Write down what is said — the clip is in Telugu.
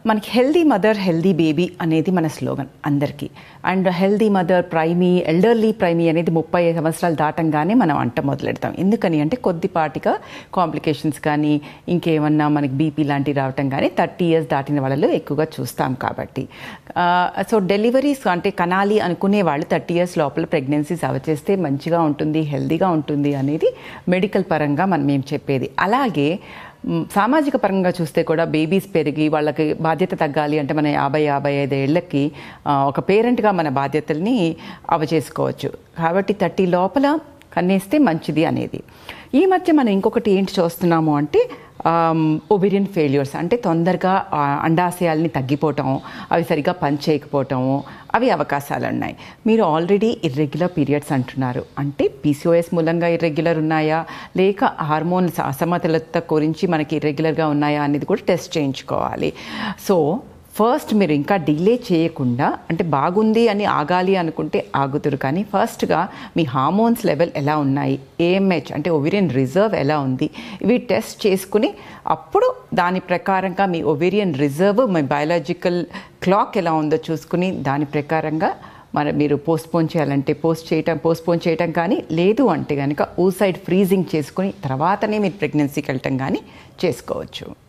మనకి హెల్దీ మదర్ హెల్దీ బేబీ అనేది మన స్లోగన్ అందరికీ and healthy mother primi elderly primi అనేది ముప్పై సంవత్సరాలు దాటంగానే మనం అంట మొదలెడతాం ఎందుకని అంటే కొద్దిపాటిగా కాంప్లికేషన్స్ కానీ ఇంకేమన్నా మనకి బీపీ లాంటివి రావటం కానీ థర్టీ ఇయర్స్ దాటిన వాళ్ళలో ఎక్కువగా చూస్తాం కాబట్టి సో డెలివరీస్ అంటే కనాలి అనుకునే వాళ్ళు థర్టీ ఇయర్స్ లోపల ప్రెగ్నెన్సీస్ అవచేస్తే మంచిగా ఉంటుంది హెల్దీగా ఉంటుంది అనేది మెడికల్ పరంగా మనం ఏం చెప్పేది అలాగే మ్, సామాజిక పరంగా చూస్తే కూడా బేబీస్ పెరిగి వాళ్ళకి బాధ్యత తగ్గాలి అంటే మన యాభై యాభై ఐదు ఏళ్ళకి ఆ, ఒక పేరెంట్గా మన బాధ్యతల్ని అవచేసుకోవచ్చు కాబట్టి థర్టీ లోపల కన్నేస్తే మంచిది అనేది ఈ మధ్య మనం ఇంకొకటి ఏంటి చూస్తున్నాము అంటే ఒబిరియన్ ఫెయిల్యూర్స్ అంటే తొందరగా ఆ, అండాశయాల్ని తగ్గిపోవటం అవి సరిగా పనిచేయకపోవటము అవి అవకాశాలు ఉన్నాయి మీరు ఆల్రెడీ ఇర్రెగ్యులర్ పీరియడ్స్ అంటున్నారు అంటే పీసీఓఎస్ మూలంగా ఇర్రెగ్యులర్ ఉన్నాయా లేక హార్మోన్స్ అసమతులత గురించి మనకి ఇర్రెగ్యులర్గా ఉన్నాయా అనేది కూడా టెస్ట్ చేయించుకోవాలి సో ఫస్ట్ మీరు ఇంకా డిలే చేయకుండా అంటే బాగుంది అని ఆగాలి అనుకుంటే ఆగుతురు కానీ ఫస్ట్గా మీ హార్మోన్స్ లెవెల్ ఎలా ఉన్నాయి ఏఎంహెచ్ అంటే ఒవేరియన్ రిజర్వ్ ఎలా ఉంది ఇవి టెస్ట్ చేసుకుని అప్పుడు దాని ప్రకారంగా మీ ఒవేరియన్ రిజర్వ్ మీ బయాలజికల్ క్లాక్ ఎలా ఉందో చూసుకుని దాని ప్రకారంగా మరి మీరు పోస్ట్పోన్ చేయాలంటే పోస్ట్ చేయటం పోస్ట్పోన్ చేయటం కానీ లేదు అంటే కనుక ఊసైడ్ ఫ్రీజింగ్ చేసుకుని తర్వాతనే మీరు ప్రెగ్నెన్సీకి వెళ్ళటం కానీ చేసుకోవచ్చు